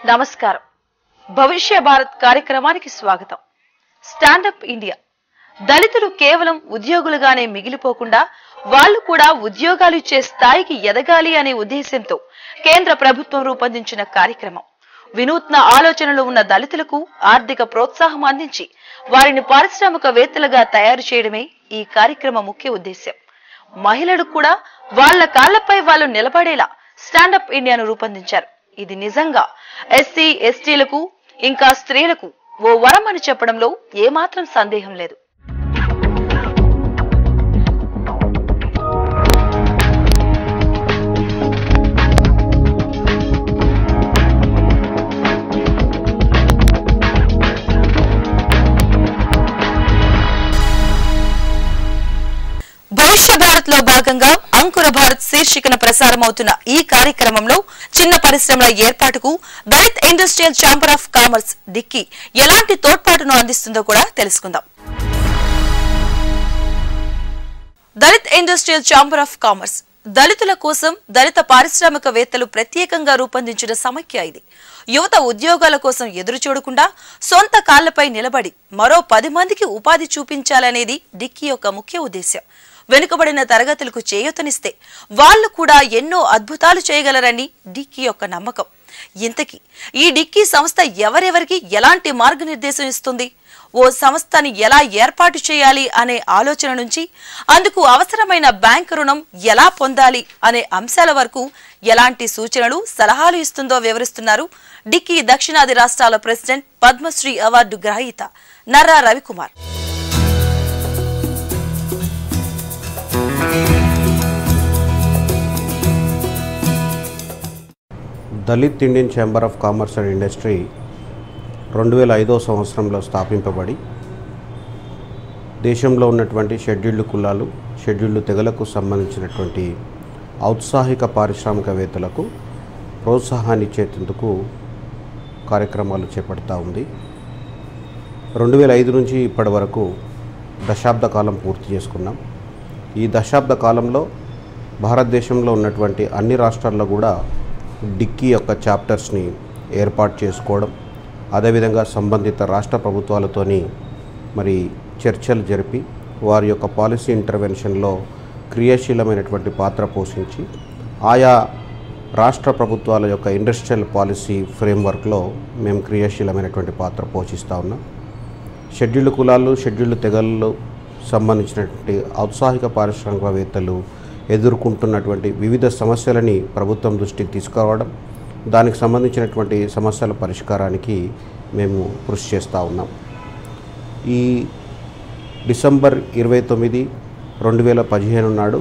నమస్కారం భవిష్య భారత్ కార్యక్రమానికి స్వాగతం స్టాండప్ ఇండియా దళితులు కేవలం ఉద్యోగులుగానే మిగిలిపోకుండా వాళ్ళు కూడా ఉద్యోగాలు ఇచ్చే స్థాయికి ఎదగాలి అనే ఉద్దేశంతో కేంద్ర ప్రభుత్వం రూపొందించిన కార్యక్రమం వినూత్న ఆలోచనలు ఉన్న దళితులకు ఆర్థిక ప్రోత్సాహం అందించి వారిని పారిశ్రామికవేత్తలుగా తయారు చేయడమే ఈ కార్యక్రమ ముఖ్య ఉద్దేశం మహిళలు కూడా వాళ్ళ కాళ్లపై వాళ్ళు నిలబడేలా స్టాండప్ ఇండియాను రూపొందించారు ఇది నిజంగా ఎస్సీ ఎస్టీలకు ఇంకా స్త్రీలకు ఓ వరం అని చెప్పడంలో ఏమాత్రం సందేహం లేదు భవిష్య భారత్ లో భాగంగా అంకుర భారత్ శీర్షికన ప్రసారమవుతున్న ఈ కార్యక్రమంలో చిన్న పరిశ్రమల ఏర్పాటుకు Dalit industrial chamber of commerce DICCI ఎలాంటి తోడ్పాటును అందిస్తుందో కూడా తెలుసుకుందాం Dalit industrial chamber of commerce దళితుల కోసం దళిత పారిశ్రామికవేత్తలు ప్రత్యేకంగా రూపొందించిన సమైక్య ఇది యువత ఉద్యోగాల కోసం ఎదురు చూడకుండా సొంత కాళ్లపై నిలబడి మరో పది మందికి ఉపాధి చూపించాలనేది డిక్కీ యొక్క ముఖ్య ఉద్దేశం వెనుకబడిన తరగతులకు చేయూతనిస్తే వాళ్ళు కూడా ఎన్నో అద్భుతాలు చేయగలరని డిక్కీ యొక్క నమ్మకం ఇంతకీ ఈ డిక్కీ సంస్థ ఎవరెవరికి ఎలాంటి మార్గనిర్దేశం ఇస్తుంది ఓ సంస్థని ఎలా ఏర్పాటు చేయాలి అనే ఆలోచన నుంచి అందుకు అవసరమైన బ్యాంక్ రుణం ఎలా పొందాలి అనే అంశాల వరకు ఎలాంటి సూచనలు సలహాలు ఇస్తుందో వివరిస్తున్నారు డిక్కీ దక్షిణాది రాష్ట్రాల ప్రెసిడెంట్ పద్మశ్రీ అవార్డు గ్రహీత Narra Ravikumar Dalit Indian chamber of commerce and industry రెండు వేల ఐదో సంవత్సరంలో స్థాపింపబడి దేశంలో ఉన్నటువంటి షెడ్యూల్డ్ కులాలు షెడ్యూల్డ్ తెగలకు సంబంధించినటువంటి ఔత్సాహిక పారిశ్రామికవేత్తలకు ప్రోత్సాహాన్ని ఇచ్చేందుకు కార్యక్రమాలు చేపడతా ఉంది రెండు వేల ఐదు నుంచి ఇప్పటి వరకు దశాబ్ద కాలం పూర్తి చేసుకున్నాం ఈ దశాబ్ద కాలంలో భారతదేశంలో ఉన్నటువంటి అన్ని రాష్ట్రాల్లో కూడా డిక్కీ యొక్క చాప్టర్స్ని ఏర్పాటు చేసుకోవడం అదేవిధంగా సంబంధిత రాష్ట్ర ప్రభుత్వాలతోని మరి చర్చలు జరిపి వారి యొక్క పాలసీ ఇంటర్వెన్షన్లో క్రియాశీలమైనటువంటి పాత్ర పోషించి ఆయా రాష్ట్ర ప్రభుత్వాల యొక్క ఇండస్ట్రియల్ పాలసీ ఫ్రేమ్వర్క్లో మేము క్రియాశీలమైనటువంటి పాత్ర పోషిస్తూ ఉన్నాం షెడ్యూల్డ్ కులాలు షెడ్యూల్డ్ తెగళ్ళు సంబంధించినటువంటి ఔత్సాహిక పారిశ్రామికవేత్తలు ఎదుర్కొంటున్నటువంటి వివిధ సమస్యలని ప్రభుత్వం దృష్టికి తీసుకురావడం దానికి సంబంధించినటువంటి సమస్యల పరిష్కారానికి మేము కృషి చేస్తూ ఉన్నాం ఈ డిసెంబర్ ఇరవై తొమ్మిది రెండు వేల పదిహేను నాడు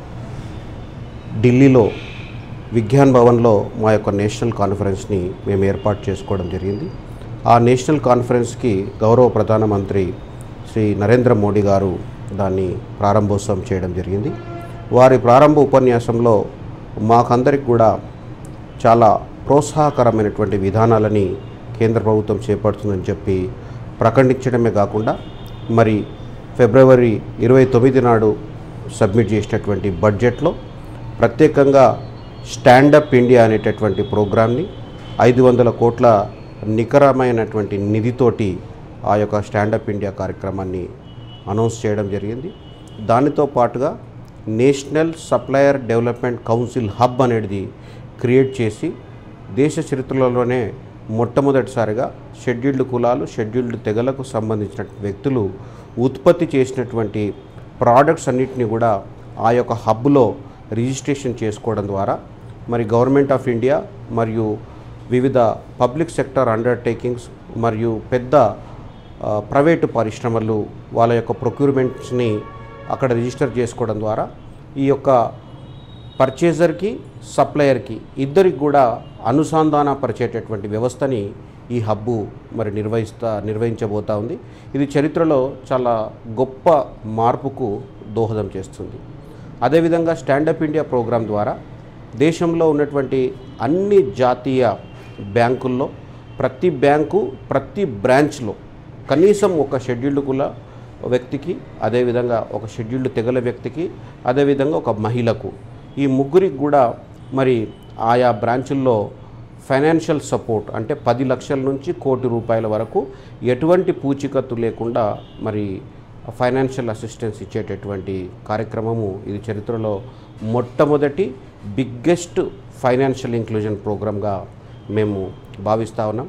ఢిల్లీలో విజ్ఞాన్ భవన్లో మా యొక్క నేషనల్ కాన్ఫరెన్స్ని మేము ఏర్పాటు చేసుకోవడం జరిగింది ఆ నేషనల్ కాన్ఫరెన్స్కి గౌరవ ప్రధానమంత్రి శ్రీ నరేంద్ర మోడీ గారు దాన్ని ప్రారంభోత్సవం చేయడం జరిగింది వారి ప్రారంభ ఉపన్యాసంలో మాకందరికి కూడా చాలా ప్రోత్సాహకరమైనటువంటి విధానాలని కేంద్ర ప్రభుత్వం చేపడుతుందని చెప్పి ప్రకటించడమే కాకుండా మరి ఫిబ్రవరి ఇరవై తొమ్మిది నాడు సబ్మిట్ చేసినటువంటి బడ్జెట్లో ప్రత్యేకంగా స్టాండప్ ఇండియా అనేటటువంటి ప్రోగ్రామ్ని ఐదు వందల కోట్ల నికరమైనటువంటి నిధితోటి ఆ యొక్క స్టాండప్ ఇండియా కార్యక్రమాన్ని అనౌన్స్ చేయడం జరిగింది దానితో పాటుగా national supplier development council hub అనేది క్రియేట్ చేసి దేశ చరిత్రలోనే మొట్టమొదటిసారిగా షెడ్యూల్డ్ కులాలు షెడ్యూల్డ్ తెగలకు సంబంధించిన వ్యక్తులు ఉత్పత్తి చేసినటువంటి ప్రోడక్ట్స్ అన్నిటిని కూడా ఆ యొక్క హబ్లో రిజిస్ట్రేషన్ చేసుకోవడం ద్వారా మరి గవర్నమెంట్ ఆఫ్ ఇండియా మరియు వివిధ పబ్లిక్ సెక్టర్ అండర్టేకింగ్స్ మరియు పెద్ద ఆ, ప్రైవేటు పరిశ్రమలు వాళ్ళ యొక్క ప్రొక్యూర్మెంట్స్ని అక్కడ రిజిస్టర్ చేసుకోవడం ద్వారా ఈ యొక్క పర్చేజర్కి సప్లయర్కి ఇద్దరికి కూడా అనుసంధానపరిచేటటువంటి వ్యవస్థని ఈ హబ్బు మరి నిర్వహిస్తా నిర్వహించబోతా ఉంది ఇది చరిత్రలో చాలా గొప్ప మార్పుకు దోహదం చేస్తుంది అదేవిధంగా స్టాండప్ ఇండియా ప్రోగ్రాం ద్వారా దేశంలో ఉన్నటువంటి అన్ని జాతీయ బ్యాంకుల్లో ప్రతి బ్యాంకు ప్రతి బ్రాంచ్లో కనీసం ఒక షెడ్యూల్డ్ కుల వ్యక్తికి అదేవిధంగా ఒక షెడ్యూల్డ్ తెగల వ్యక్తికి అదేవిధంగా ఒక మహిళకు ఈ ముగ్గురికి కూడా మరి ఆయా బ్రాంచుల్లో ఫైనాన్షియల్ సపోర్ట్ అంటే పది లక్షల నుంచి కోటి రూపాయల వరకు ఎటువంటి పూచికత్తు లేకుండా మరి ఫైనాన్షియల్ అసిస్టెన్స్ ఇచ్చేటటువంటి కార్యక్రమము ఇది చరిత్రలో మొట్టమొదటి బిగ్గెస్ట్ ఫైనాన్షియల్ ఇంక్లూజన్ ప్రోగ్రామ్గా మేము భావిస్తా ఉన్నాం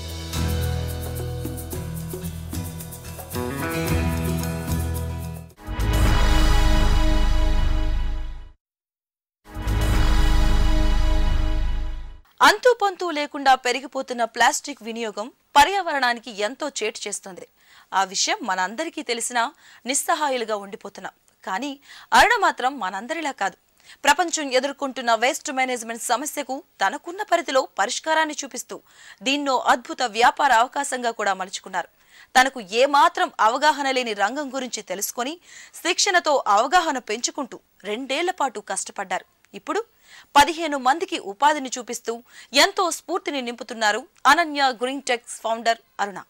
అంతు పొంతు లేకుండా పెరిగిపోతున్న ప్లాస్టిక్ వినియోగం పర్యావరణానికి ఎంతో చేటు చేస్తుంది ఆ విషయం మనందరికీ తెలిసినా నిస్సహాయులుగా ఉండిపోతున్నాం కానీ అరుణ మాత్రం మనందరిలా కాదు ప్రపంచం ఎదుర్కొంటున్న వేస్ట్ మేనేజ్మెంట్ సమస్యకు తనకున్న పరిధిలో పరిష్కారాన్ని చూపిస్తూ దీన్నో అద్భుత వ్యాపార అవకాశంగా కూడా మలుచుకున్నారు తనకు ఏమాత్రం అవగాహన లేని రంగం గురించి తెలుసుకొని శిక్షణతో అవగాహన పెంచుకుంటూ రెండేళ్ల పాటు కష్టపడ్డారు ఇప్పుడు పదిహేను మందికి ఉపాధిని చూపిస్తూ ఎంతో స్ఫూర్తిని నింపుతున్నారు Ananya green techs founder Aruna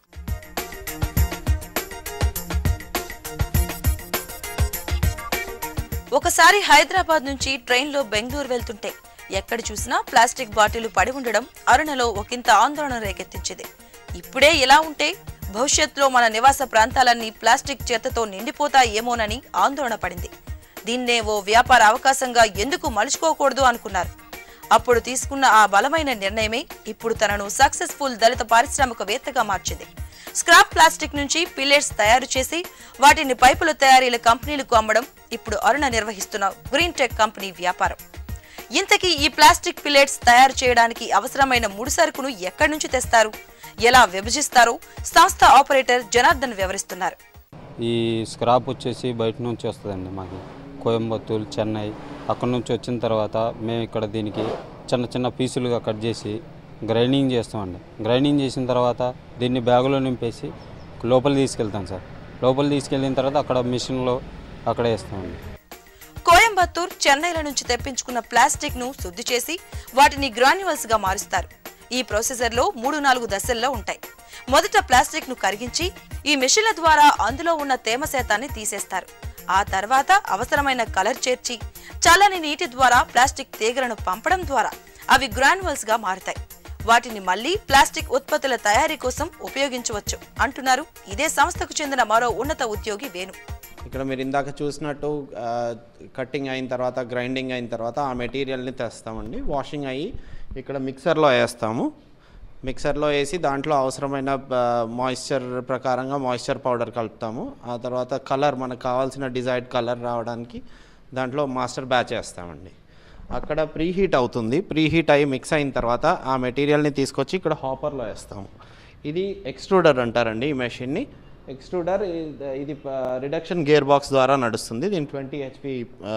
ఒకసారి హైదరాబాద్ నుంచి ట్రైన్లో బెంగళూరు వెళ్తుంటే ఎక్కడ చూసినా ప్లాస్టిక్ బాటిల్ పడి ఉండడం అరుణలో ఒకంత ఆందోళన రేకెత్తించింది ఇప్పుడే ఇలా ఉంటే భవిష్యత్తులో మన నివాస ప్రాంతాలన్నీ ప్లాస్టిక్ చెత్తతో నిండిపోతాయేమోనని ఆందోళన పడింది దీన్నే ఓ వ్యాపార అవకాశంగా ఎందుకు మలుచుకోకూడదు అనుకున్నారు అప్పుడు తీసుకున్న ఆ బలమైన నిర్ణయమే ఇప్పుడు తనను సక్సెస్ఫుల్ దళిత పారిశ్రామికవేత్తగా మార్చింది స్క్రాప్ ప్లాస్టిక్ నుంచి పిల్లెట్స్ తయారు చేసి వాటిని పైపుల తయారీల కంపెనీలకు అమ్మడం ఇప్పుడు అరుణ నిర్వహిస్తున్న గ్రీన్ టెక్ కంపెనీ వ్యాపారం ఇంతకీ ఈ ప్లాస్టిక్ పిల్లెట్స్ తయారు చేయడానికి అవసరమైన ముడి సరుకును ఎక్కడి నుంచి తెస్తారు ఎలా విభజిస్తారో సంస్థ ఆపరేటర్ జనార్దన్ వివరిస్తున్నారు ఈ స్క్రాప్ వచ్చేసి బయట నుంచి వస్తుందండి మాకు కోయంబత్తూరు చెన్నై అక్కడ నుంచి వచ్చిన తర్వాత మేము ఇక్కడ దీనికి చిన్న చిన్న పీసులుగా కట్ చేసి గ్రైండింగ్ చేస్తామండి గ్రైండింగ్ చేసిన తర్వాత దీన్ని బ్యాగులో నింపేసి లోపల తీసుకెళ్తాం సార్ లోపల తీసుకెళ్ళిన తర్వాత అక్కడ మిషన్లో అక్కడ వేస్తామండి కోయంబత్తూర్ చెన్నైల నుంచి తెప్పించుకున్న ప్లాస్టిక్ ను శుద్ధి చేసి వాటిని గ్రాన్యువల్స్ గా మారుస్తారు ఈ ప్రొసెసర్ లో మూడు నాలుగు దశల్లో ఉంటాయి మొదట ప్లాస్టిక్ ను కరిగించి ఈ మెషిన్ల ద్వారా అందులో ఉన్న తేమ శాతాన్ని తీసేస్తారు ఆ తర్వాత అవసరమైన కలర్ చేర్చి చల్లని నీటి ద్వారా ప్లాస్టిక్ తీగలను పంపడం ద్వారా అవి గ్రాన్యువల్స్ గా మారుతాయి వాటిని మళ్లీ ప్లాస్టిక్ ఉత్పత్తుల తయారీ కోసం ఉపయోగించవచ్చు అంటున్నారు ఇదే సంస్థకు చెందిన మరో ఉన్నత ఉద్యోగి వేణు ఇక్కడ మీరు ఇందాక చూసినట్టు ఆ, కట్టింగ్ అయిన తర్వాత గ్రైండింగ్ అయిన తర్వాత ఆ మెటీరియల్ని తెస్తామండి వాషింగ్ అయ్యి ఇక్కడ మిక్సర్లో వేస్తాము మిక్సర్లో వేసి దాంట్లో అవసరమైన మాయిశ్చర్ ప్రకారంగా మాయిశ్చర్ పౌడర్ కలుపుతాము ఆ తర్వాత కలర్ మనకు కావాల్సిన డిజైర్డ్ కలర్ రావడానికి దాంట్లో మాస్టర్ బ్యాచ్ వేస్తామండి అక్కడ ప్రీ హీట్ అవుతుంది ప్రీ హీట్ అయ్యి మిక్స్ అయిన తర్వాత ఆ మెటీరియల్ని తీసుకొచ్చి ఇక్కడ హాపర్లో వేస్తాము ఇది ఎక్స్ట్రూడర్ అంటారండి ఈ మెషిన్ని ఎక్స్ట్రూడర్ ఇది రిడక్షన్ గేర్ బాక్స్ ద్వారా నడుస్తుంది దీని ట్వంటీ హెచ్పి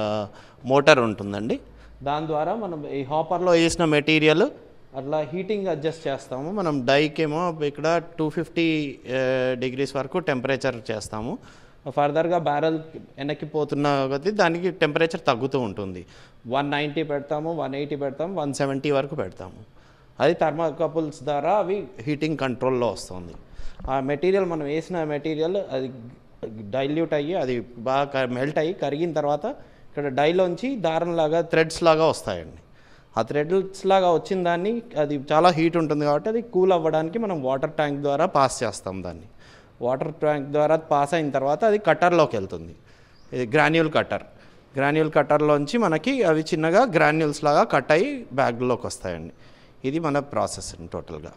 మోటార్ ఉంటుందండి దాని ద్వారా మనం ఈ హాపర్లో వేసిన మెటీరియల్ అట్లా హీటింగ్ అడ్జస్ట్ చేస్తాము మనం డైకేమో ఇక్కడ టూ ఫిఫ్టీ డిగ్రీస్ వరకు టెంపరేచర్ చేస్తాము ఫర్దర్గా బ్యారల్ వెనక్కి పోతున్న కొద్దీ దానికి టెంపరేచర్ తగ్గుతూ ఉంటుంది వన్ నైంటీ పెడతాము వన్ ఎయిటీ పెడతాము వన్ సెవెంటీ వరకు పెడతాము అది థర్మాకపుల్స్ ద్వారా అవి హీటింగ్ కంట్రోల్లో వస్తుంది ఆ మెటీరియల్ మనం వేసిన మెటీరియల్ అది డైల్యూట్ అయ్యి అది బాగా మెల్ట్ అయ్యి కరిగిన తర్వాత ఇక్కడ డైలోంచి దారంలాగా థ్రెడ్స్ లాగా వస్తాయండి ఆ థ్రెడ్స్ లాగా వచ్చిన దాన్ని అది చాలా హీట్ ఉంటుంది కాబట్టి అది కూల్ అవ్వడానికి మనం వాటర్ ట్యాంక్ ద్వారా పాస్ చేస్తాం దాన్ని వాటర్ ట్యాంక్ ద్వారా పాస్ అయిన తర్వాత అది కట్టర్లోకి వెళ్తుంది ఇది గ్రాన్యూల్ కట్టర్ గ్రాన్యూల్ కట్టర్లోంచి మనకి అవి చిన్నగా గ్రాన్యూల్స్ లాగా కట్ అయ్యి బ్యాగ్లోకి వస్తాయండి ఇది మన ప్రాసెస్ టోటల్గా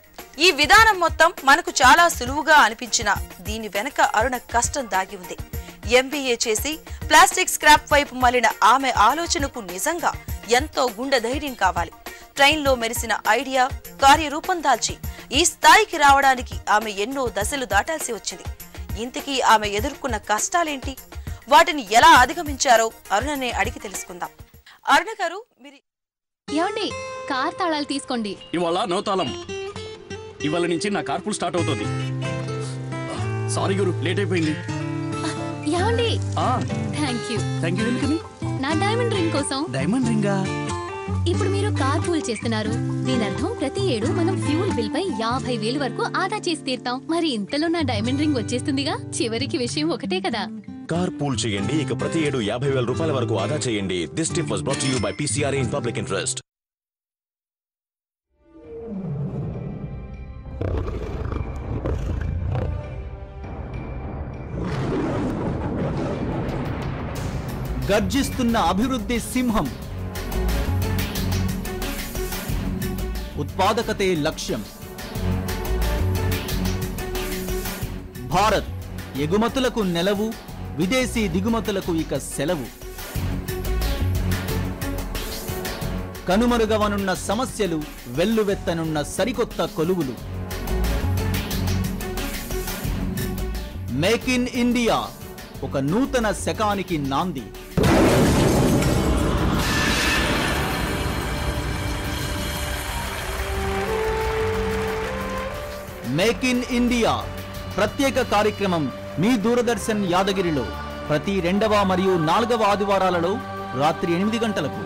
ఈ విధానం మొత్తం మనకు చాలా సులువుగా అనిపించిన దీని వెనక అరుణ కష్టం దాగి ఉంది ఎంబీఏ చేసి ప్లాస్టిక్ స్క్రాప్ వైపు మళ్ళిన ఆమె ఆలోచనకు నిజంగా ఎంతో గుండె ధైర్యం కావాలి ట్రైన్లో మెరిసిన ఐడియా కార్యరూపం దాల్చి ఈ స్థాయికి రావడానికి ఆమె ఎన్నో దశలు దాటాల్సి వచ్చింది ఇంతకీ ఆమె ఎదుర్కొన్న కష్టాలేంటి వాటిని ఎలా అధిగమించారో అరుణనే అడిగి తెలుసుకుందాం అరుణ గారు మీరు ఏమండి కార్ తాళాలు తీసుకోండి ఇవాళ నవతాళం ఇవాళ నుంచి నా కార్పుల్ స్టార్ట్ అవుతుంది సారీ గురు లేట్ అయిపోయింది ఏమండి ఆ థ్యాంక్ యూ థ్యాంక్ యూ ఎందుకని నా డైమండ్ రింగ్ కోసం డైమండ్ రింగా ఇప్పుడు మీరు కార్ పూల్ చేస్తున్నారు దీని అర్థం ప్రతి ఏడు మనం ఫ్యూల్ బిల్ పై యాభై వేలు వరకు ఆదా చేసి తీరుతాం మరి ఇంతలో నా డైమండ్ రింగ్ వచ్చేస్తుందిగా చివరికి విషయం ఒకటే కదా కార్ పూల్ చేయండి ఇక ప్రతి ఏడు యాభై వేల రూపాయల వరకు ఆదా చేయండి this tip was brought you by PCR in public interest గర్జిస్తున్న అభివృద్ధి సింహం ఉత్పాదకతే లక్ష్యం భారత్ ఎగుమతులకు నెలవు విదేశీ దిగుమతులకు ఇక సెలవు కనుమరుగవనున్న సమస్యలు వెల్లువెత్తనున్న సరికొత్త కొలువులు మేక్ ఇన్ ఇండియా ఒక నూతన శకానికి నాంది మేక్ ఇన్ ఇండియా ప్రత్యేక కార్యక్రమం మీ దూరదర్శన్ యాదగిరిలో ప్రతి రెండవ మరియు నాలుగవ ఆదివారాలలో రాత్రి ఎనిమిది గంటలకు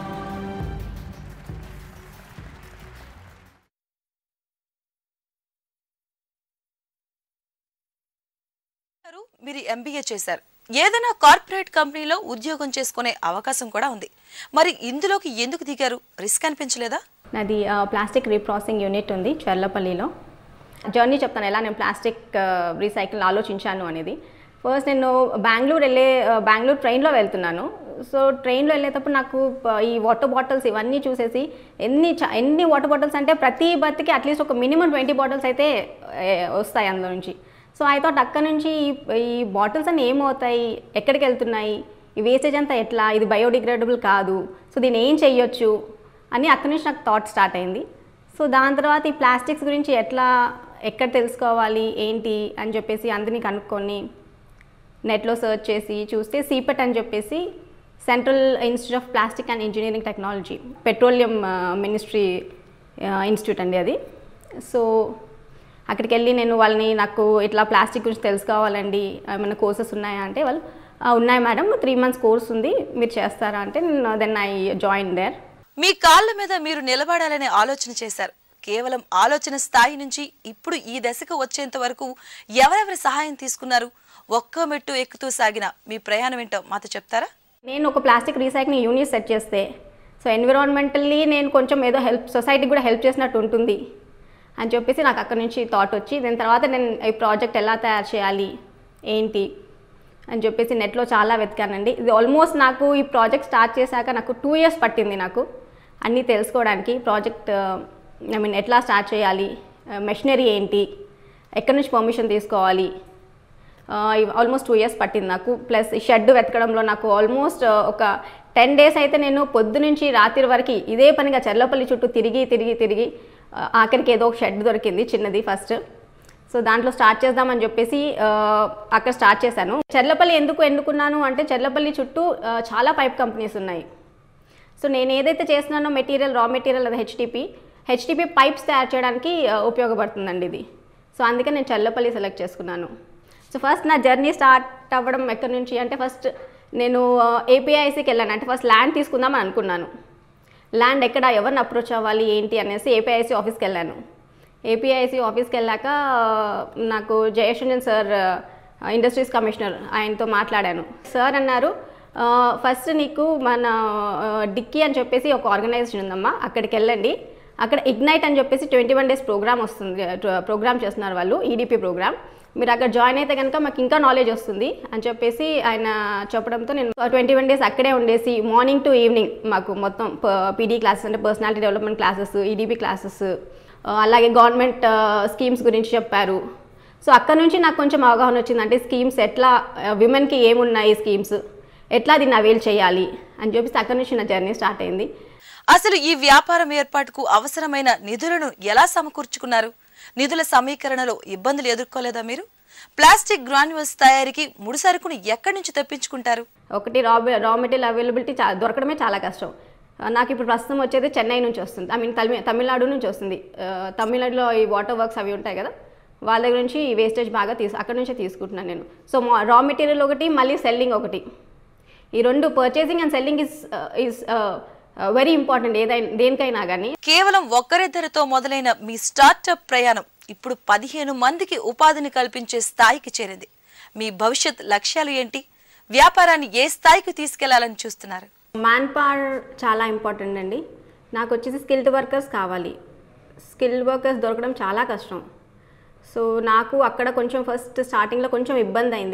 గారు, మీరు ఎంబీఏ చేశారు ఏదైనా కార్పొరేట్ కంపెనీలో ఉద్యోగం చేసుకునే అవకాశం కూడా ఉంది మరి ఇందులోకి ఎందుకు దిగారు రిస్క్ అనిపించలేదా నాది ఆ, ప్లాస్టిక్ రీప్రాసెసింగ్ యూనిట్ ఉంది చర్లపల్లిలో జర్నీ చెప్తాను ఎలా నేను ప్లాస్టిక్ ఆ, రీసైకిల్ ఆలోచించాను అనేది ఫస్ట్ నేను బెంగళూరు వెళ్ళే ఆ, బెంగళూరు ట్రైన్లో వెళ్తున్నాను సో ట్రైన్లో వెళ్ళేటప్పుడు నాకు ప- ఈ వాటర్ బాటిల్స్ ఇవన్నీ చూసేసి ఎన్ని చ- ఎన్ని వాటర్ బాటిల్స్ అంటే ప్రతి బర్త్కి అట్లీస్ట్ ఒక మినిమం ట్వంటీ బాటిల్స్ అయితే ఏ, వస్తాయి అందులో నుంచి సో ఐ థాట్ అక్కడ నుంచి ఈ- ఈ బాటిల్స్ అన్ని ఏమవుతాయి ఎక్కడికి వెళ్తున్నాయి ఈ వేస్టేజ్ అంతా ఎట్లా ఇది బయోడిగ్రేడబుల్ కాదు సో దీన్ని ఏం చెయ్యొచ్చు అని అక్కడి నుంచి నాకు థాట్ స్టార్ట్ అయింది సో దాని తర్వాత ఈ ప్లాస్టిక్స్ గురించి ఎట్లా ఎక్కడ తెలుసుకోవాలి ఏంటి అని చెప్పేసి అందరినీ కనుక్కొని నెట్లో సెర్చ్ చేసి చూస్తే సీపెట్ అని చెప్పేసి central institute of plastic and engineering technology petroleum ministry institute అండి అది సో అక్కడికి వెళ్ళి నేను వాళ్ళని నాకు ఇట్లా ప్లాస్టిక్ గురించి తెలుసుకోవాలండి ఏమైనా కోర్సెస్ ఉన్నాయా అంటే వాళ్ళు "ఆ, ఉన్నాయి మేడం త్రీ మంత్స్ కోర్స్ ఉంది మీరు చేస్తారా అంటే దెన్ ఐ జాయిన్ దేర్ మీ కాళ్ళ మీద మీరు నిలబడాలనే ఆలోచన చేశారు కేవలం ఆలోచన స్థాయి నుంచి ఇప్పుడు ఈ దశకు వచ్చేంత వరకు ఎవరెవరి సహాయం తీసుకున్నారు ఒక్క మెట్టు ఎక్కుతూ సాగిన మీ ప్రయాణం ఏంటో మాతో చెప్తారా నేను ఒక ప్లాస్టిక్ రీసైక్లింగ్ యూనిట్ సెట్ చేస్తే సో ఎన్విరాన్మెంటల్లీ నేను కొంచెం ఏదో హెల్ప్ సొసైటీకి కూడా హెల్ప్ చేసినట్టు ఉంటుంది అని చెప్పేసి నాకు అక్కడ నుంచి థాట్ వచ్చి దాని తర్వాత నేను ఈ ప్రాజెక్ట్ ఎలా తయారు చేయాలి ఏంటి అని చెప్పేసి నెట్లో చాలా వెతికానండి ఇది ఆల్మోస్ట్ నాకు ఈ ప్రాజెక్ట్ స్టార్ట్ చేశాక నాకు టూ ఇయర్స్ పట్టింది నాకు అన్నీ తెలుసుకోవడానికి ప్రాజెక్ట్ ఐ మీన్ ఎట్లా స్టార్ట్ చేయాలి మెషినరీ ఏంటి ఎక్కడి నుంచి పర్మిషన్ తీసుకోవాలి ఆల్మోస్ట్ టూ ఇయర్స్ పట్టింది నాకు ప్లస్ ఈ షెడ్ వెతకడంలో నాకు ఆల్మోస్ట్ ఒక టెన్ డేస్ అయితే నేను పొద్దు నుంచి రాత్రి వరకు ఇదే పనిగా చెర్లపల్లి చుట్టూ తిరిగి తిరిగి తిరిగి ఆ, ఆఖరికి ఏదో ఒక షెడ్ దొరికింది చిన్నది ఫస్ట్ సో దాంట్లో స్టార్ట్ చేద్దామని చెప్పేసి ఆ, అక్కడ స్టార్ట్ చేశాను చెర్లపల్లి ఎందుకు ఎన్నుకున్నాను అంటే చెర్లపల్లి చుట్టూ ఆ, చాలా పైప్ కంపెనీస్ ఉన్నాయి సో నేను ఏదైతే చేస్తున్నానో మెటీరియల్ రా మెటీరియల్ అది హెచ్టిపి హెచ్టిపి పైప్స్ తయారు చేయడానికి ఆ, ఉపయోగపడుతుందండి ఇది సో అందుకే నేను చల్లపల్లి సెలెక్ట్ చేసుకున్నాను సో ఫస్ట్ నా జర్నీ స్టార్ట్ అవ్వడం ఎక్కడి నుంచి అంటే ఫస్ట్ నేను ఏపీఐసికి వెళ్ళాను అంటే ఫస్ట్ ల్యాండ్ తీసుకుందామని అనుకున్నాను ల్యాండ్ ఎక్కడ ఎవరిని అప్రోచ్ అవ్వాలి ఏంటి అనేసి ఏపీఐసి ఆఫీస్కి వెళ్ళాను ఏపీఐసి ఆఫీస్కి వెళ్ళాక ఆ, నాకు జయశంజన్ సార్ ఇండస్ట్రీస్ కమిషనర్ ఆయనతో మాట్లాడాను సార్ అన్నారు "ఆ, ఫస్ట్ నీకు మన ఆ, డిక్కీ అని చెప్పేసి ఒక ఆర్గనైజేషన్ ఉందమ్మా అక్కడికి వెళ్ళండి అక్కడ ఇగ్నైట్ అని చెప్పేసి ట్వంటీ వన్ డేస్ ప్రోగ్రామ్ వస్తుంది ప్రోగ్రామ్ చేస్తున్నారు వాళ్ళు ఈడీపీ ప్రోగ్రామ్ మీరు అక్కడ జాయిన్ అయితే కనుక మాకు ఇంకా నాలెడ్జ్ వస్తుంది అని చెప్పేసి ఆయన చెప్పడంతో నేను ట్వంటీ వన్ డేస్ అక్కడే ఉండేసి మార్నింగ్ టు ఈవినింగ్ మాకు మొత్తం పీడీ క్లాసెస్ అంటే personality development classes EDP classes అలాగే గవర్నమెంట్ స్కీమ్స్ గురించి చెప్పారు సో అక్కడ నుంచి నాకు కొంచెం అవగాహన వచ్చింది అంటే స్కీమ్స్ ఎట్లా విమెన్కి ఏమున్నాయి స్కీమ్స్ ఎట్లా దీన్ని అవైల్ చేయాలి అని చెప్పేసి అక్కడ నుంచి నా జర్నీ స్టార్ట్ అయింది అసలు ఈ వ్యాపారం ఏర్పాటుకు అవసరమైన నిధులను ఎలా సమకూర్చుకున్నారు నిధుల సమీకరణలో ఇబ్బందులు ఎదుర్కోలేదా మీరు ప్లాస్టిక్ గ్రాన్యువల్స్ తయారీకి ముడి సరుకును ఎక్కడి నుంచి తెప్పించుకుంటారు ఒకటి రా రా మెటీరియల్ అవైలబిలిటీ చా దొరకడమే చాలా కష్టం ఆ, నాకు ఇప్పుడు ప్రస్తుతం వచ్చేది చెన్నై నుంచి వస్తుంది ఐ మీన్ తమిళ తమిళనాడు నుంచి వస్తుంది ఆ, తమిళనాడులో ఈ వాటర్ వర్క్స్ అవి ఉంటాయి కదా వాళ్ళ దగ్గర నుంచి ఈ వేస్టేజ్ బాగా తీసు అక్కడ నుంచే తీసుకుంటున్నాను నేను సో రా మెటీరియల్ ఒకటి మళ్ళీ సెల్లింగ్ ఒకటి ఈ రెండు purchasing and selling is is very important ఏదైనా దేనికైనా కానీ కేవలం ఒక్కరిద్దరితో మొదలైన మీ స్టార్టప్ ప్రయాణం ఇప్పుడు పదిహేను మందికి ఉపాధిని కల్పించే స్థాయికి చేరింది మీ భవిష్యత్ లక్ష్యాలు ఏంటి వ్యాపారాన్ని ఏ స్థాయికి తీసుకెళ్లాలని చూస్తున్నారు మ్యాన్ పవర్ చాలా ఇంపార్టెంట్ అండి నాకు వచ్చేసి స్కిల్డ్ వర్కర్స్ కావాలి స్కిల్డ్ వర్కర్స్ దొరకడం చాలా కష్టం సో నాకు అక్కడ కొంచెం ఫస్ట్ స్టార్టింగ్లో కొంచెం ఇబ్బంది అయింది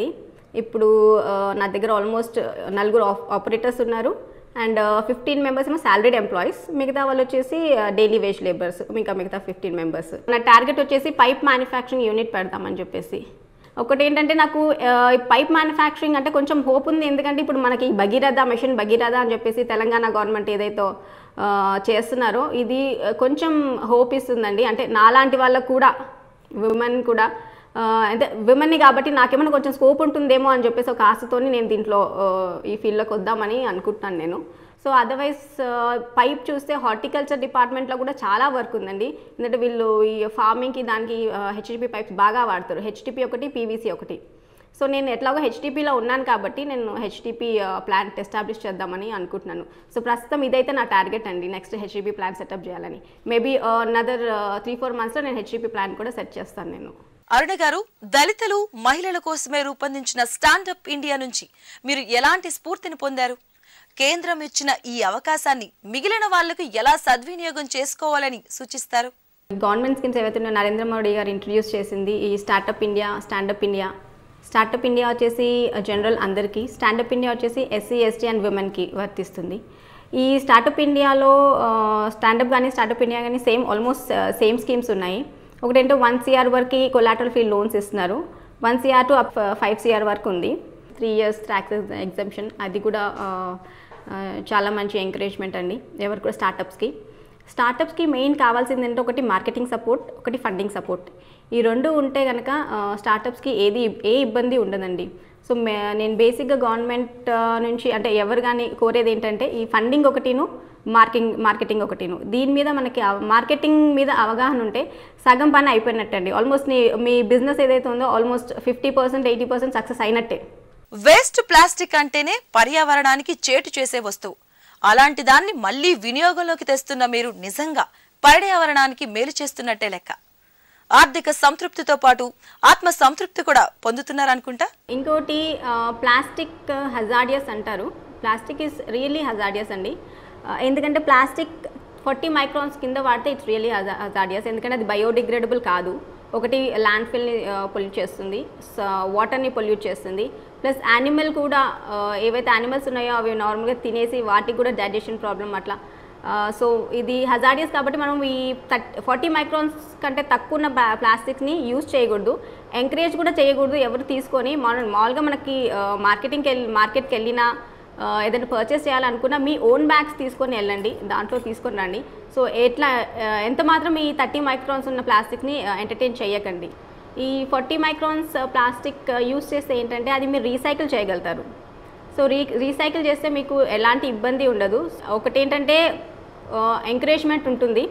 ఇప్పుడు ఆ, నా దగ్గర ఆల్మోస్ట్ నలుగురు ఆపరేటర్స్ ఉన్నారు అండ్ ఫిఫ్టీన్ మెంబర్స్ ఏమో సాలరీడ్ ఎంప్లాయీస్ మిగతా వాళ్ళు వచ్చేసి డైలీ వేజ్ లేబర్స్ ఇంకా మిగతా ఫిఫ్టీన్ మెంబర్స్ నా టార్గెట్ వచ్చేసి పైప్ మ్యానుఫ్యాక్చరింగ్ యూనిట్ పెడతామని చెప్పేసి ఒకటి ఏంటంటే నాకు ఆ, ఈ పైప్ మ్యానుఫ్యాక్చరింగ్ అంటే కొంచెం హోప్ ఉంది ఎందుకంటే ఇప్పుడు మనకి ఈ భగీరథ మిషన్ భగీరథ అని చెప్పేసి తెలంగాణ గవర్నమెంట్ ఏదైతే ఆ, చేస్తున్నారో ఇది ఆ, కొంచెం హోప్ ఇస్తుందండి అంటే నాలాంటి వాళ్ళకు కూడా విమెన్ కూడా ఆ, అంటే విమెన్ని కాబట్టి నాకేమైనా కొంచెం స్కోప్ ఉంటుందేమో అని చెప్పేసి ఒక ఆశతోని నేను దీంట్లో ఆ, ఈ ఫీల్డ్లోకి వద్దామని అనుకుంటున్నాను నేను సో అదర్వైజ్ పైప్ చూస్తే హార్టికల్చర్ డిపార్ట్మెంట్లో కూడా చాలా వర్క్ ఉందండి ఎందుకంటే వీళ్ళు ఈ ఫార్మింగ్కి దానికి హెచ్డిపి పైప్స్ బాగా వాడతారు హెచ్డిపి ఒకటి పీవీసీ ఒకటి సో నేను ఎట్లాగో హెచ్డిపిలో ఉన్నాను కాబట్టి నేను హెచ్డిపి ప్లాంట్ ఎస్టాబ్లిష్ చేద్దామని అనుకుంటున్నాను సో ప్రస్తుతం ఇదైతే నా టార్గెట్ అండి నెక్స్ట్ హెచ్డిపి ప్లాంట్ సెటప్ చేయాలని మేబీ నదర్ త్రీ ఫోర్ మంత్స్లో నేను హెచ్డిపి ప్లాంట్ కూడా సెట్ చేస్తాను నేను అరుణ గారు దళితులు మహిళల కోసమే రూపొందించిన స్టాండప్ ఇండియా నుంచి మీరు ఎలాంటి స్ఫూర్తిని పొందారు కేంద్రం ఇచ్చిన ఈ అవకాశాన్ని మిగిలిన వాళ్లకు ఎలా సద్వినియోగం చేసుకోవాలని సూచిస్తారు గవర్నమెంట్ స్కీమ్స్ ఏవైతే ఉన్నాయో నరేంద్ర మోడీ గారు ఇంట్రడ్యూస్ చేసింది ఈ startup India standup India startup India వచ్చేసి జనరల్ అందరికీ స్టాండప్ ఇండియా వచ్చేసి ఎస్సీ ఎస్టీ అండ్ విమెన్కి వర్తిస్తుంది ఈ స్టార్టప్ ఇండియాలో స్టాండప్ కానీ స్టార్టప్ ఇండియా కానీ సేమ్ ఆల్మోస్ట్ సేమ్ స్కీమ్స్ ఉన్నాయి ఒకటేంటో వన్ సిఆర్ వరకు కొలాటరల్ ఫీ లోన్స్ ఇస్తున్నారు one CR to up five CR వరకు ఉంది త్రీ ఇయర్స్ ట్యాక్సెస్ ఎగ్జంప్షన్ అది కూడా ఆ, ఆ, చాలా మంచి ఎంకరేజ్మెంట్ అండి ఎవరు కూడా స్టార్టప్స్కి స్టార్టప్స్కి మెయిన్ కావాల్సింది ఏంటంటే ఒకటి మార్కెటింగ్ సపోర్ట్ ఒకటి ఫండింగ్ సపోర్ట్ ఈ రెండు ఉంటే కనుక స్టార్టప్స్కి ఏది ఏ ఇబ్బంది ఉండదండి సో మే నేను బేసిక్గా గవర్నమెంట్ నుంచి అంటే ఎవరు కానీ కోరేది ఏంటంటే ఈ ఫండింగ్ ఒకటిను మార్కింగ్ మార్కెటింగ్ ఒకటిను దీని మీద మనకి అవ- మార్కెటింగ్ మీద అవగాహన ఉంటే సగం పని అయిపోయినట్టండి ఆల్మోస్ట్ నీ మీ బిజినెస్ ఏదైతే ఉందో almost fifty percent eighty percent success అయినట్టే వేస్ట్ ప్లాస్టిక్ అంటేనే పర్యావరణానికి చేటు చేసే వస్తువు అలాంటి దాన్ని మళ్ళీ వినియోగంలోకి తెస్తున్న మీరు నిజంగా పర్యావరణానికి మేలు చేస్తున్నట్టే లెక్క ఆర్థిక సంతృప్తితో పాటు ఆత్మ సంతృప్తి కూడా పొందుతున్నారనుకుంటా ఇంకోటి ప్లాస్టిక్ హజార్డియస్ అంటారు ప్లాస్టిక్ ఇస్ రియల్లీ హజార్డియస్ అండి ఆ, ఎందుకంటే ప్లాస్టిక్ ఫార్టీ మైక్రాన్స్ కింద వాడితే ఇట్స్ రియల్లీ హజార్డియస్ ఎందుకంటే అది బయోడిగ్రేడబుల్ కాదు ఒకటి ల్యాండ్ ఫిల్ని పొల్యూట్ చేస్తుంది వాటర్ని పొల్యూట్ చేస్తుంది ప్లస్ యానిమల్ కూడా ఆ, ఏవైతే యానిమల్స్ ఉన్నాయో అవి నార్మల్గా తినేసి వాటికి కూడా డైజెషన్ ప్రాబ్లం అట్లా సో ఇది హజార్డియస్ కాబట్టి మనం ఈ థర్ట్ ఫార్టీ మైక్రాన్స్ కంటే తక్కువ ఉన్న ప్లా- ప్లాస్టిక్ని యూజ్ చేయకూడదు ఎంకరేజ్ కూడా చేయకూడదు ఎవరు తీసుకొని మన మామూలుగా మనకి మార్కెటింగ్కి వెళ్ళి మార్కెట్కి వెళ్ళినా ఆ, ఏదైనా పర్చేస్ చేయాలనుకున్నా మీ ఓన్ బ్యాగ్స్ తీసుకొని వెళ్ళండి దాంట్లో తీసుకొని రండి సో ఎట్లా ఆ, ఎంత మాత్రం ఈ థర్టీ మైక్రాన్స్ ఉన్న ప్లాస్టిక్ని ఎంటర్టైన్ చేయకండి ఈ ఫార్టీ మైక్రాన్స్ ప్లాస్టిక్ యూస్ చేస్తే ఏంటంటే అది మీరు రీసైకిల్ చేయగలుగుతారు సో రీ రీసైకిల్ చేస్తే మీకు ఎలాంటి ఇబ్బంది ఉండదు ఒకటి ఏంటంటే ఎంకరేజ్మెంట్ ఉంటుంది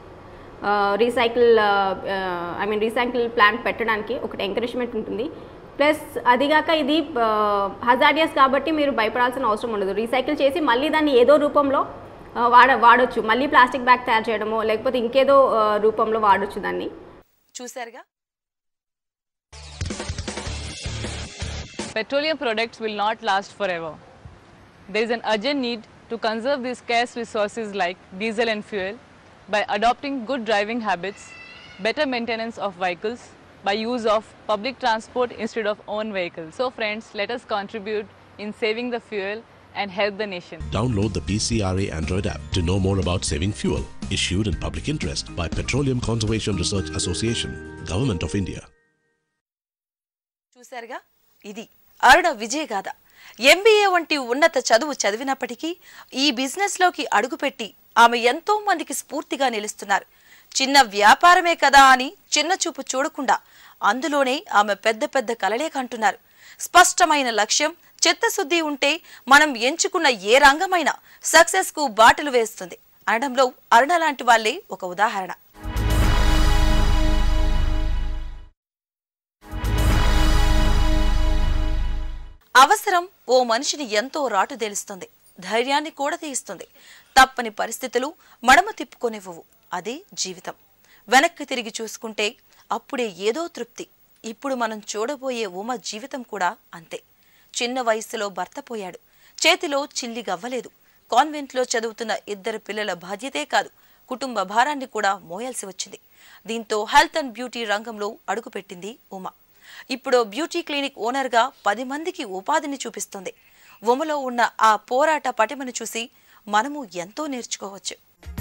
recycle I mean recycle plant పెట్టడానికి ఒకటి ఎంకరేజ్మెంట్ ఉంటుంది ప్లస్ అదిగాక ఇది హజార్డియస్ కాబట్టి మీరు భయపడాల్సిన అవసరం ఉండదు రీసైకిల్ చేసి మళ్ళీ దాన్ని ఏదో రూపంలో ఆ, వాడ వాడొచ్చు మళ్ళీ ప్లాస్టిక్ బ్యాగ్ తయారు చేయడమో లేకపోతే ఇంకేదో ఆ, రూపంలో వాడొచ్చు దాన్ని చూశారుగా Petroleum products will not last forever. There is an urgent need to conserve these scarce resources like diesel and fuel by adopting good driving habits, better maintenance of vehicles, by use of public transport instead of own vehicles. So friends, let us contribute in saving the fuel and help the nation. Download the PCRA Android app to know more about saving fuel. Issued in public interest by Petroleum Conservation Research Association, Government of India. చూశారుగా ఇది అరుణ విజయగాథ MBA వంటి ఉన్నత చదువు చదివినప్పటికీ ఈ బిజినెస్లోకి అడుగుపెట్టి ఆమె ఎంతో మందికి స్ఫూర్తిగా నిలుస్తున్నారు చిన్న వ్యాపారమే కదా అని చిన్న చూపు చూడకుండా అందులోనే ఆమె పెద్ద పెద్ద కలలే కంటున్నారు స్పష్టమైన లక్ష్యం చిత్తశుద్ధి ఉంటే మనం ఎంచుకున్న ఏ రంగమైనా సక్సెస్ కు బాటలు వేస్తుంది అనడంలో అరుణ లాంటి వాళ్ళే ఒక ఉదాహరణ అవసరం ఓ మనిషిని ఎంతో రాటుదేలుస్తుంది ధైర్యాన్ని కూడా తీయిస్తుంది తప్పని పరిస్థితులు మడమ తిప్పుకొనివ్వవు అదే జీవితం వెనక్కి తిరిగి చూసుకుంటే అప్పుడే ఏదో తృప్తి ఇప్పుడు మనం చూడబోయే ఉమ జీవితం కూడా అంతే చిన్న వయసులో భర్త పోయాడు చేతిలో చిల్లి గవ్వలేదు కాన్వెంట్లో చదువుతున్న ఇద్దరు పిల్లల బాధ్యతే కాదు కుటుంబ భారాన్ని కూడా మోయాల్సి వచ్చింది దీంతో హెల్త్ అండ్ బ్యూటీ రంగంలో అడుగుపెట్టింది ఉమ ఇప్పుడు బ్యూటీ క్లినిక్ ఓనర్గా పది మందికి ఉపాధిని చూపిస్తుంది ఉమలో ఉన్న ఆ పోరాట పటిమను చూసి మనము ఎంతో నేర్చుకోవచ్చు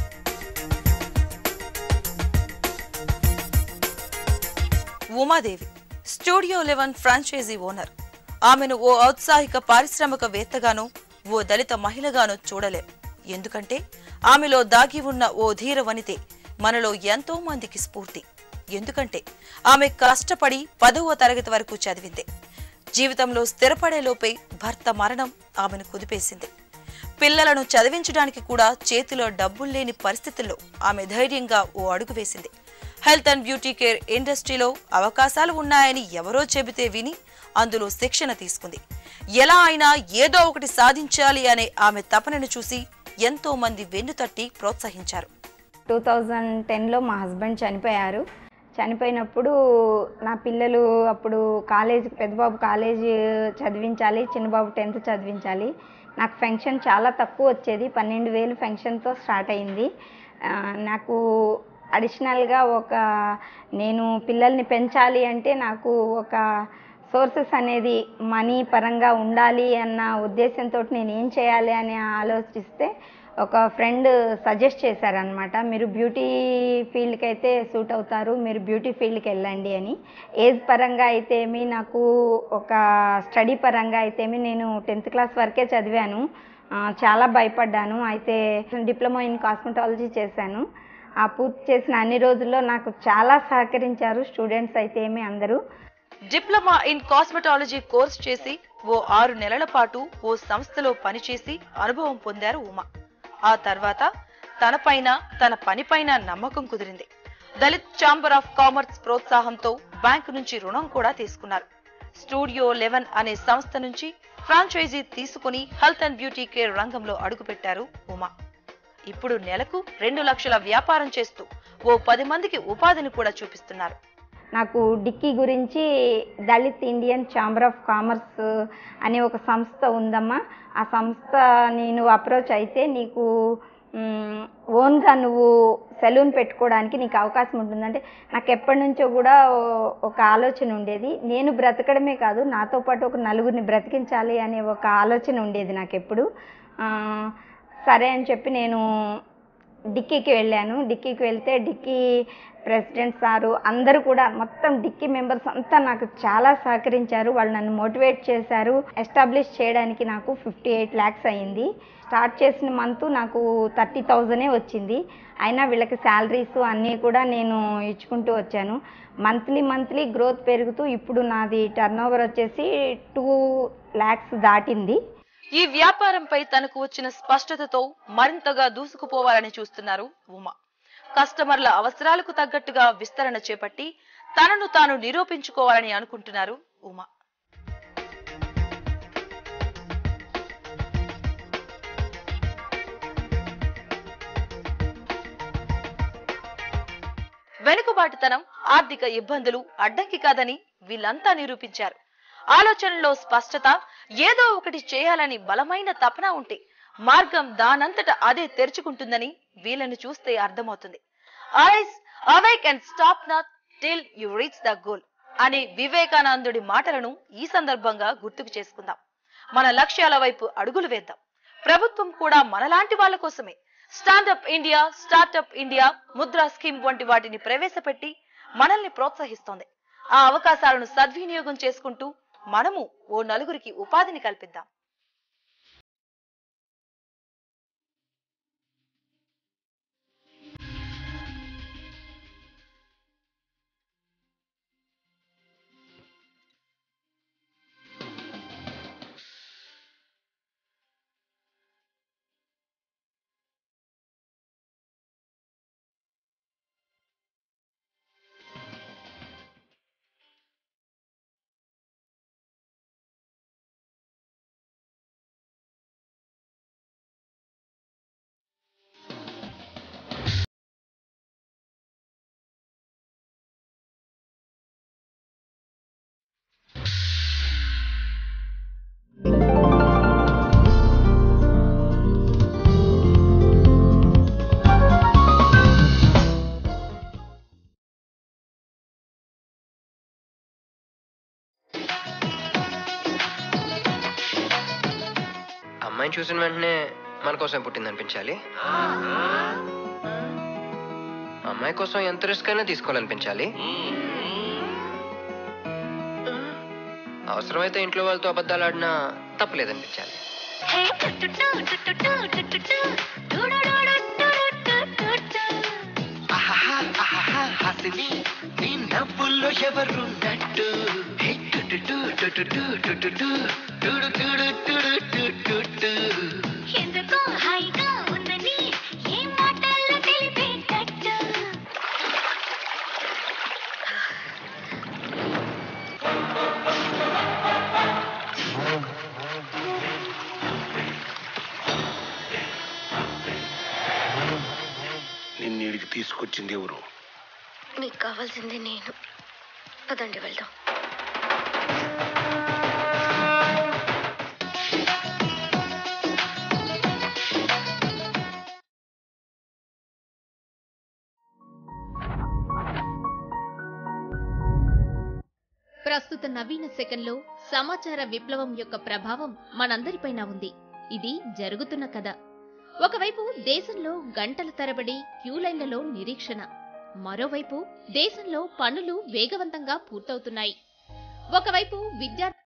Umadevi studio eleven franchise owner ఆమెను ఓ ఔత్సాహిక పారిశ్రామికవేత్తగాను ఓ దళిత మహిళగాను చూడలేం ఎందుకంటే ఆమెలో దాగి ఉన్న ఓ ధీర వనితే మనలో ఎంతో మందికి స్ఫూర్తి ఎందుకంటే ఆమె కష్టపడి పదవ తరగతి వరకు చదివింది జీవితంలో స్థిరపడేలోపే భర్త మరణం ఆమెను కుదిపేసింది పిల్లలను చదివించడానికి కూడా చేతిలో డబ్బులు లేని పరిస్థితుల్లో ఆమె ధైర్యంగా ఓ అడుగు వేసింది హెల్త్ అండ్ బ్యూటీ కేర్ ఇండస్ట్రీలో అవకాశాలు ఉన్నాయని ఎవరో చెబితే విని అందులో శిక్షణ తీసుకుంది ఎలా అయినా ఏదో ఒకటి సాధించాలి అనే ఆమె తపనను చూసి ఎంతో మంది వెన్నుతట్టి ప్రోత్సహించారు టూ థౌజండ్ టెన్లో మా హస్బెండ్ చనిపోయారు చనిపోయినప్పుడు నా పిల్లలు అప్పుడు కాలేజ్ పెద్దబాబు కాలేజ్ చదివించాలి చిన్నబాబు టెన్త్ చదివించాలి నాకు ఫెన్షన్ చాలా తక్కువ వచ్చేది పన్నెండు వేలు ఫెన్షన్తో స్టార్ట్ అయింది ఆ, నాకు అడిషనల్గా ఒక నేను పిల్లల్ని పెంచాలి అంటే నాకు ఒక సోర్సెస్ అనేది మనీ పరంగా ఉండాలి అన్న ఉద్దేశంతో నేను ఏం చేయాలి అని ఆలోచిస్తే ఒక ఫ్రెండ్ సజెస్ట్ చేశారనమాట మీరు బ్యూటీ ఫీల్డ్కి అయితే సూట్ అవుతారు మీరు బ్యూటీ ఫీల్డ్కి వెళ్ళండి అని ఏజ్ పరంగా అయితేమి నాకు ఒక స్టడీ పరంగా అయితేమి నేను టెన్త్ క్లాస్ వరకే చదివాను ఆ, చాలా భయపడ్డాను అయితే డిప్లొమా ఇన్ కాస్మెటాలజీ చేశాను ఆ పూర్తి చేసిన అన్ని రోజుల్లో నాకు చాలా సహకరించారు స్టూడెంట్స్ అయితే ఏమి అందరూ డిప్లొమా ఇన్ కాస్మెటాలజీ కోర్స్ చేసి ఓ ఆరు నెలల పాటు ఓ సంస్థలో పనిచేసి అనుభవం పొందారు ఉమా ఆ తర్వాత తనపైన తన పనిపైన నమ్మకం కుదిరింది దళిత్ ఛాంబర్ ఆఫ్ కామర్స్ ప్రోత్సాహంతో బ్యాంకు నుంచి రుణం కూడా తీసుకున్నారు స్టూడియో లెవెన్ అనే సంస్థ నుంచి ఫ్రాంచైజీ తీసుకుని హెల్త్ అండ్ బ్యూటీ కేర్ రంగంలో అడుగుపెట్టారు ఉమా ఇప్పుడు నెలకు రెండు లక్షల వ్యాపారం చేస్తూ ఓ పది మందికి ఉపాధిని కూడా చూపిస్తున్నారు నాకు డిక్కీ గురించి Dalit Indian chamber of commerce అనే ఒక సంస్థ ఉందమ్మా ఆ సంస్థ నేను అప్రోచ్ అయితే నీకు మ్, ఓన్గా నువ్వు సెలూన్ పెట్టుకోవడానికి నీకు అవకాశం ఉంటుందంటే నాకు ఎప్పటి నుంచో కూడా ఓ- ఒక ఆలోచన ఉండేది నేను బ్రతకడమే కాదు నాతో పాటు ఒక నలుగురిని బ్రతికించాలి అనే ఒక ఆలోచన ఉండేది నాకు ఎప్పుడు ఆ, సరే అని చెప్పి నేను డిక్కీకి వెళ్ళాను డిక్కీకి వెళ్తే డిక్కీ ప్రెసిడెంట్ సారు అందరూ కూడా మొత్తం డిక్కీ మెంబర్స్ అంతా నాకు చాలా సహకరించారు వాళ్ళు నన్ను మోటివేట్ చేశారు ఎస్టాబ్లిష్ చేయడానికి నాకు ఫిఫ్టీ ఎయిట్ ల్యాక్స్ అయ్యింది స్టార్ట్ చేసిన మంత్ నాకు థర్టీ థౌజండే వచ్చింది అయినా వీళ్ళకి శాలరీస్ అన్నీ కూడా నేను ఇచ్చుకుంటూ వచ్చాను మంత్లీ మంత్లీ గ్రోత్ పెరుగుతూ ఇప్పుడు నాది టర్న్ ఓవర్ వచ్చేసి టూ ల్యాక్స్ దాటింది ఈ వ్యాపారంపై తనకు వచ్చిన స్పష్టతతో మరింతగా దూసుకుపోవాలని చూస్తున్నారు ఉమా కస్టమర్ల అవసరాలకు తగ్గట్టుగా విస్తరణ చేపట్టి తనను తాను నిరూపించుకోవాలని అనుకుంటున్నారు ఉమా వెనుకబాటుతనం ఆర్థిక ఇబ్బందులు అడ్డంకి కాదని వీళ్ళంతా నిరూపించారు ఆలోచనలో స్పష్టత ఏదో ఒకటి చేయాలని బలమైన తపన ఉంటే మార్గం దానంతట అదే తెరుచుకుంటుందని వీళ్ళని చూస్తే అర్థమవుతుంది arise awake and stop not till you reach the goal అనే వివేకానందుడి మాటలను ఈ సందర్భంగా గుర్తుకు చేసుకుందాం మన లక్ష్యాల వైపు అడుగులు వేద్దాం ప్రభుత్వం కూడా మనలాంటి వాళ్ళ కోసమే stand up India startup India Mudra scheme వంటి వాటిని ప్రవేశపెట్టి మనల్ని ప్రోత్సహిస్తోంది ఆ అవకాశాలను సద్వినియోగం చేసుకుంటూ మనము ఓ నలుగురికి ఉపాధిని కల్పిద్దాం అమ్మాయిని చూసిన వెంటనే మన కోసం పుట్టిందనిపించాలి అమ్మాయి కోసం ఎంత రిస్క్ అయినా తీసుకోవాలనిపించాలి అవసరమైతే ఇంట్లో వాళ్ళతో అబద్ధాలు ఆడినా తప్పలేదనిపించాలి హాసిని నీ నవ్వుల్లో ఎవరున్నట్టు హే టు టు టు టు టు టు టు టు టు టు టు టు టు టు టు టు. ఎందుకో హాయిగా ఉందని ఏ మాటల్లో తెలిపేటట్టు నిన్నీడికి తీసుకొచ్చింది ఎవరు మీకు కావాల్సింది నేను పదండి వెళ్దాం ప్రస్తుత నవీన శకంలో సమాచార విప్లవం యొక్క ప్రభావం మనందరిపైన ఉంది ఇది జరుగుతున్న కథ ఒకవైపు దేశంలో గంటల తరబడి క్యూలైన్లలో నిరీక్షణ మరోవైపు దేశంలో పనులు వేగవంతంగా పూర్తవుతున్నాయి ఒకవైపు విద్యార్థి